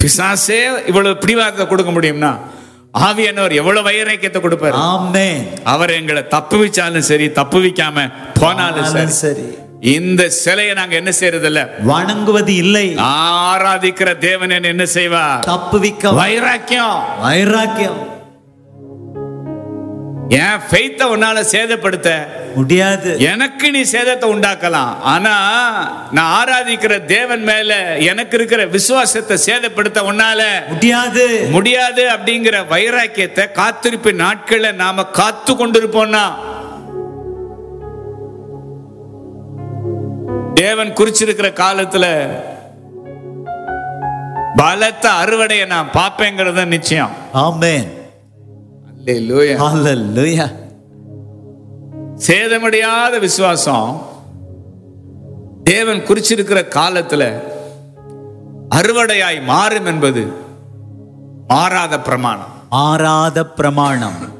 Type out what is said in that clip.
பிசாசே இவ்வளவு பிடிவாதத்தை கொடுக்க முடியும்னா ஆவியானவர் எவ்வளவு வைராக்கியத்தை கொடுப்பாரு ஆமென் அவர் எங்களை தப்புவிச்சாலும் சரி தப்புவிக்காம போனாலும் சரி சரி இந்த சிலையை நாங்க என்ன செய்யறது இல்ல வணங்குவது இல்லை ஆராதிக்கிற தேவன் என்ன என்ன செய்வா தப்புவிக்க வைராக்கியம் வைராக்கியம் என் ஃபெய்த்தை உன்னால சேதப்படுத்த முடியாது எனக்கு நீ சேதத்தை உண்டாக்கலாம் ஆனா நான் ஆராதிக்கிற தேவன் மேல எனக்கு இருக்கிற விசுவாசத்தை சேதப்படுத்த உன்னால முடியாது முடியாது அப்படிங்கிற வைராக்கியத்தை காத்திருப்பு நாட்கள்ல நாம காத்து கொண்டிருப்போம்னா தேவன் குறிச்சிருக்கிற காலத்துல பலத்த அறுவடையை நான் பார்ப்பேங்கிறது நிச்சயம் ஆமென் அல்லேலூயா. ஹalleluya சேதமடையாத விசுவாசம் தேவன் குறிச்சிருக்கிற காலத்துல அறுவடையாய் மாறும் என்பது மாறாத பிரமாணம் மாறாத பிரமாணம்